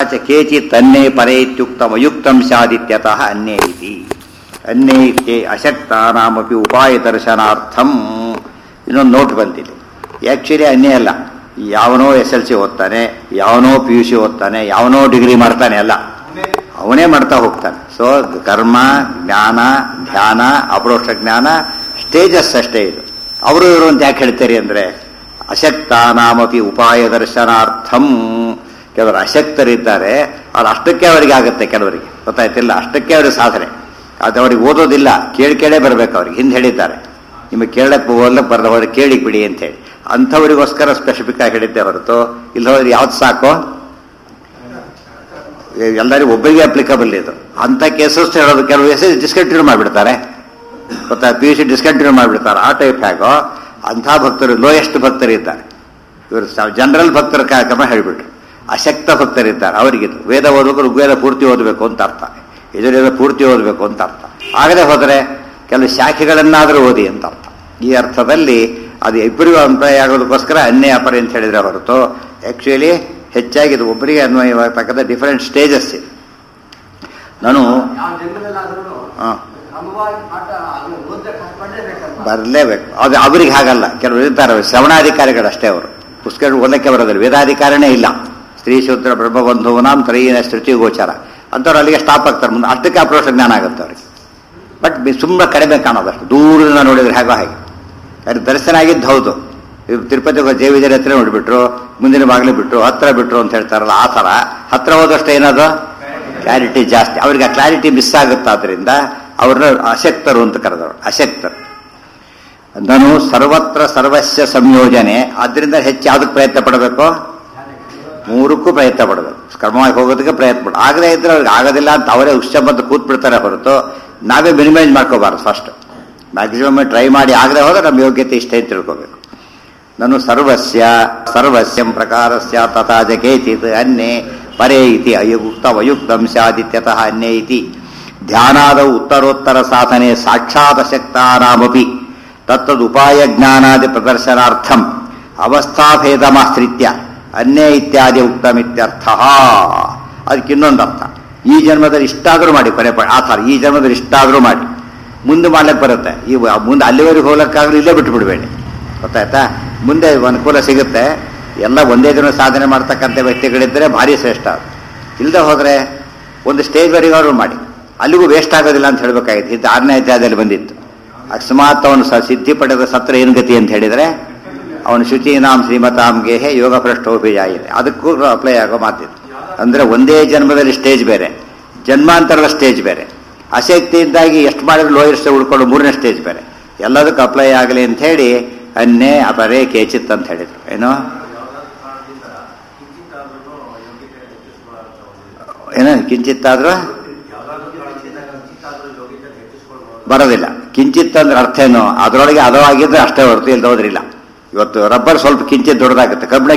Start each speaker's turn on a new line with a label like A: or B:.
A: ಚ ಕೇಚಿತ್ ಅನ್ನೇ ಪರೇ ಇತ್ಯುಕ್ತಂ ಅಯುಕ್ತಂ ಸ್ಯಾದಿತ್ಯತಃ ಅನ್ನೇ ಇತಿ ಅನ್ನೇ ಇತ್ಯೆ ಅಶಕ್ತಾನಾಮಪಿ ಉಪಾಯ ದರ್ಶನಾರ್ಥಂ ಇನ್ನೊಂದು ನೋಟ್ ಬಂದಿದೆ ಆ್ಯಕ್ಚುಲಿ ಅನ್ನೇ ಅಲ್ಲ ಯಾವನೋ ಎಸ್ ಎಲ್ ಸಿ ಓದ್ತಾನೆ ಯಾವನೋ ಪಿ ಯು ಸಿ ಓದ್ತಾನೆ ಯಾವನೋ ಡಿಗ್ರಿ ಮಾಡ್ತಾನೆ ಅಲ್ಲ ಅವನೇ ಮಾಡ್ತಾ ಹೋಗ್ತಾನೆ ಸೊ ಕರ್ಮ ಜ್ಞಾನ ಧ್ಯಾನ ಅಪರೋಕ್ಷ ಜ್ಞಾನ ಸ್ಟೇಜಸ್ ಅಷ್ಟೇ ಇದು ಅವರು ಇವರು ಅಂತ ಯಾಕೆ ಹೇಳ್ತೀರಿ ಅಂದರೆ ಅಶಕ್ತಾನಾಮಪಿ ಉಪಾಯ ದರ್ಶನಾರ್ಥಂ ಕೆಲವರು ಅಶಕ್ತರಿದ್ದಾರೆ ಅವ್ರು ಅಷ್ಟಕ್ಕೆ ಅವರಿಗೆ ಆಗುತ್ತೆ ಕೆಲವರಿಗೆ ಗೊತ್ತಾಯ್ತಿಲ್ಲ ಅಷ್ಟಕ್ಕೆ ಅವ್ರಿಗೆ ಸಾಧನೆ ಅದು ಅವ್ರಿಗೆ ಓದೋದಿಲ್ಲ ಕೇಳಿ ಕೇಳೇ ಬರಬೇಕು ಅವ್ರಿಗೆ ಹಿಂದೆ ಹೇಳಿದ್ದಾರೆ ನಿಮಗೆ ಕೇಳಕ್ಕೆ ಓದ್ಲಕ್ಕೆ ಬರದವ್ರಿಗೆ ಕೇಳಿ ಬಿಡಿ ಅಂತೇಳಿ ಅಂಥವರಿಗೋಸ್ಕರ ಸ್ಪೆಸಿಫಿಕ್ ಆಗಿ ಹೇಳಿದ್ದೆ ಹೊರತು ಇಲ್ಲದವ್ರಿಗೆ ಯಾವ್ದು ಸಾಕು ಎಲ್ಲರಿಗೂ ಒಬ್ಬರಿಗೆ ಅಪ್ಲಿಕಬಲ್ ಇದು ಅಂಥ ಕೇಸಸ್ ಹೇಳೋದು ಕೆಲವು ಎಸ್ ಡಿಸ್ಕಂಟಿನ್ಯೂ ಮಾಡಿಬಿಡ್ತಾರೆ ಗೊತ್ತಾ ಪಿ ಯು ಸಿ ಡಿಸ್ಕಂಟಿನ್ಯೂ ಮಾಡಿಬಿಡ್ತಾರೆ ಆ ಟೈಪ್ ಹೇಗೋ ಅಂಥ ಭಕ್ತರು ಲೋಯೆಸ್ಟ್ ಭಕ್ತರಿದ್ದಾರೆ ಇವರು ಜನರಲ್ ಭಕ್ತರ ಕಾರ್ಯಕ್ರಮ ಹೇಳಿಬಿಟ್ರು ಅಶಕ್ತ ಭಕ್ತರಿದ್ದಾರೆ ಅವರಿಗಿದು ವೇದ ಓದಬೇಕು ಋಗ್ವೇದ ಪೂರ್ತಿ ಓದಬೇಕು ಅಂತ ಅರ್ಥ ಇದರಿಂದ ಪೂರ್ತಿ ಓದಬೇಕು ಅಂತ ಅರ್ಥ ಆಗದೆ ಹೋದರೆ ಕೆಲವು ಶಾಖೆಗಳನ್ನಾದರೂ ಓದಿ ಅಂತ ಅರ್ಥ ಈ ಅರ್ಥದಲ್ಲಿ ಅದು ಇಬ್ಬರಿಗೂ ಅನ್ವಯ ಆಗೋದಕ್ಕೋಸ್ಕರ ಅನ್ಯ ಅಪರ ಅಂತ ಹೇಳಿದ್ರೆ ಹೊರತು ಆ್ಯಕ್ಚುಲಿ ಹೆಚ್ಚಾಗಿ ಇದು ಒಬ್ಬರಿಗೆ ಅನ್ವಯವಾಗತಕ್ಕಂಥ ಡಿಫರೆಂಟ್ ಸ್ಟೇಜಸ್ ಇದೆ ನಾನು
B: ಯಾವ ಜನ್ಮದಲ್ಲಾದ್ರೂ
A: ಹಾಂ
B: ಕ್ರಮವಾಗಿ ಪಾಠ ಅದು ಓದ್ರೆ ಕಷ್ಟಪಡಲೇಬೇಕಲ್ವಾ
A: ಬರಲೇಬೇಕು ಅದು ಅವರಿಗೆ ಹಾಗಲ್ಲ ಕೆಲವರು ಇರ್ತಾರೆ ಶ್ರವಣಾಧಿಕಾರಿಗಳು ಅಷ್ಟೇ ಅವರು ಪುಸ್ತಕ ಓದಕ್ಕೆ ಬರೋದಿಲ್ಲ ವೇದಾಧಿಕಾರನೇ ಇಲ್ಲ ಸ್ತ್ರೀ ಶೂದ್ರ ಬ್ರಹ್ಮಬಂಧುವನಾಂ ತ್ರಯೀನ ಶ್ರುತಿ ಗೋಚಾರ ಅಂಥವ್ರು ಅಲ್ಲಿಗೆ ಸ್ಟಾಪ್ ಆಗ್ತಾರೆ ಮುಂದೆ ಅಷ್ಟಕ್ಕೆ ಅಪ್ರೋಷ ಜ್ಞಾನ ಆಗುತ್ತೆ ಅವ್ರಿಗೆ ಬಟ್ ಸುಮ್ಮನೆ ಕಡಿಮೆ ಕಾಣೋದಷ್ಟು ದೂರದಿಂದ ನೋಡಿದ್ರೆ ಹೇಗೋ ಹಾಗೆ ಅದು ದರ್ಶನ ಆಗಿದ್ದು ಹೌದು ಇವ್ ತಿರುಪತಿ ಜೆ ವಿಜಯ ಹತ್ರ ನೋಡಿಬಿಟ್ರು ಮುಂದಿನ ಬಾಗಿಲು ಬಿಟ್ರು ಹತ್ರ ಬಿಟ್ರು ಅಂತ ಹೇಳ್ತಾರಲ್ಲ ಆ ಥರ ಹತ್ರ ಹೋದಷ್ಟು ಏನದು ಕ್ಲಾರಿಟಿ ಜಾಸ್ತಿ ಅವ್ರಿಗೆ ಆ ಕ್ಲಾರಿಟಿ ಮಿಸ್ ಆಗುತ್ತಾದ್ರಿಂದ ಅವ್ರನ್ನ ಅಶಕ್ತರು ಅಂತ ಕರೆದವರು ಅಶಕ್ತರು ನಾನು ಸರ್ವತ್ರ ಸರ್ವಸ್ಯ ಸಂಯೋಜನೆ ಅದರಿಂದ ಹೆಚ್ಚು ಯಾವುದಕ್ಕೆ ಪ್ರಯತ್ನ ಪಡಬೇಕು ಮೂರಕ್ಕೂ ಪ್ರಯತ್ನ ಪಡಬೇಕು ಕ್ರಮವಾಗಿ ಹೋಗೋದಕ್ಕೆ ಪ್ರಯತ್ನ ಪಡ ಆಗದೇ ಇದ್ರೆ ಅವ್ರಿಗೆ ಆಗೋದಿಲ್ಲ ಅಂತ ಅವರೇ ಉಶ್ಚಂಬದ್ದು ಕೂತ್ ಬಿಡ್ತಾರೆ ಹೊರತು ನಾವೇ ಮಿನಿಮೈಸ್ ಮಾಡ್ಕೋಬಾರ್ದು ಫಸ್ಟ್ ಮ್ಯಾಕ್ಸಿಮಮ್ ಟ್ರೈ ಮಾಡಿ ಆಗದೆ ಹೋದ್ರೆ ನಮ್ಮ ಯೋಗ್ಯತೆ ಇಷ್ಟೇ ಅಂತ ತಿಳ್ಕೋಬೇಕು ನಾನು ಸರ್ವಸ್ಯ ಸರ್ವಸ್ಯಂ ಪ್ರಕಾರಸ್ಯ ತಥಾ ಜಕೇಚಿತ್ ಅನ್ನೇ ಪರೇ ಇತಿ ಅಯುಕ್ತ ಅಯುಕ್ತಂ ಸ್ಯಾದಿತ್ಯತಃ ಅನ್ನೇ ಇತಿ ಧ್ಯಾನಾದ ಉತ್ತರೋತ್ತರ ಸಾಧನೆ ಸಾಕ್ಷಾತ್ ಶಕ್ತಾನಾಮಪಿ ತತ್ತದುಪಾಯ ಜ್ಞಾನಾದಿ ಪ್ರದರ್ಶನಾರ್ಥಂ ಅವಸ್ಥಾಭೇದಮಾಶ್ರಿತ್ಯ ಅನ್ನೇ ಇತ್ಯಾದಿ ಉಕ್ತಮಿತ್ಯರ್ಥ ಅದಕ್ಕೆ ಇನ್ನೊಂದು ಅರ್ಥ ಈ ಜನ್ಮದಲ್ಲಿ ಇಷ್ಟಾದರೂ ಮಾಡಿ ಕೊನೆ ಪ- ಆ ಥರ ಈ ಜನ್ಮದಲ್ಲಿ ಇಷ್ಟಾದರೂ ಮಾಡಿ ಮುಂದೆ ಮಾಡ್ಲಿಕ್ಕೆ ಬರುತ್ತೆ ಈ ವ- ಮುಂದೆ ಅಲ್ಲಿವರೆಗೆ ಹೋಗ್ಲಿಕ್ಕಾಗಲಿ ಇಲ್ಲೇ ಬಿಟ್ಟು ಬಿಡಬೇಡಿ ಗೊತ್ತಾಯ್ತಾ ಮುಂದೆ ಅನುಕೂಲ ಸಿಗುತ್ತೆ ಎಲ್ಲ ಒಂದೇ ದಿನ ಸಾಧನೆ ಮಾಡ್ತಕ್ಕಂಥ ವ್ಯಕ್ತಿಗಳಿದ್ದರೆ ಭಾರಿ ಶ್ರೇಷ್ಠ ಅದು ಇಲ್ಲದೆ ಹೋದರೆ ಒಂದು ಸ್ಟೇಜ್ವರೆಗೆ ಅವರು ಮಾಡಿ ಅಲ್ಲಿಗೂ ವೇಸ್ಟ್ ಆಗೋದಿಲ್ಲ ಅಂತ ಹೇಳಬೇಕಾಗಿತ್ತು ಇದು ಆರನೇ ಅಧ್ಯಾಯದಲ್ಲಿ ಬಂದಿತ್ತು ಅಕಸ್ಮಾತ್ ಅವನು ಸ ಸಿದ್ಧಿ ಪಡೆದ ಸತ್ರ ಏನು ಗತಿ ಅಂತ ಹೇಳಿದರೆ ಅವನು ಶುಚೀನಾಂ ಶ್ರೀಮತಾಂಗೆ ಯೋಗ ಭ್ರಷ್ಟೋಭಿಜಾಯಿದೆ ಅದಕ್ಕೂ ಅಪ್ಲೈ ಆಗೋ ಮಾತಿತ್ತು ಅಂದರೆ ಒಂದೇ ಜನ್ಮದಲ್ಲಿ ಸ್ಟೇಜ್ ಬೇರೆ ಜನ್ಮಾಂತರದ ಸ್ಟೇಜ್ ಬೇರೆ ಆಸಕ್ತಿಯಿಂದಾಗಿ ಎಷ್ಟು ಮಾಡಿದ್ರು ಲೋಯರ್ಸ್ಟ್ ಉಳ್ಕೊಂಡು ಮೂರನೇ ಸ್ಟೇಜ್ ಬೇರೆ ಎಲ್ಲದಕ್ಕೂ ಅಪ್ಲೈ ಆಗಲಿ ಅಂತ ಹೇಳಿ ಅನ್ನೇ ಅಪರೇ ಕೇಚಿತ್ ಅಂತ ಹೇಳಿದ್ರು ಏನೋ ಏನೋ ಕಿಂಚಿತ್ತಾದ್ರೂ ಬರೋದಿಲ್ಲ ಕಿಂಚಿತ್ ಅಂದ್ರೆ ಅರ್ಥ ಏನು ಅದರೊಳಗೆ ಅದವಾಗಿದ್ರೆ ಅಷ್ಟೇ ಹೊರತು ಇಲ್ದ ಹೋದ್ರಿಲ್ಲ ಇವತ್ತು ರಬ್ಬರ್ ಸ್ವಲ್ಪ ಕಿಂಚಿತ್ ದೊಡ್ಡದಾಗುತ್ತೆ ಕಬ್ಬಿಣ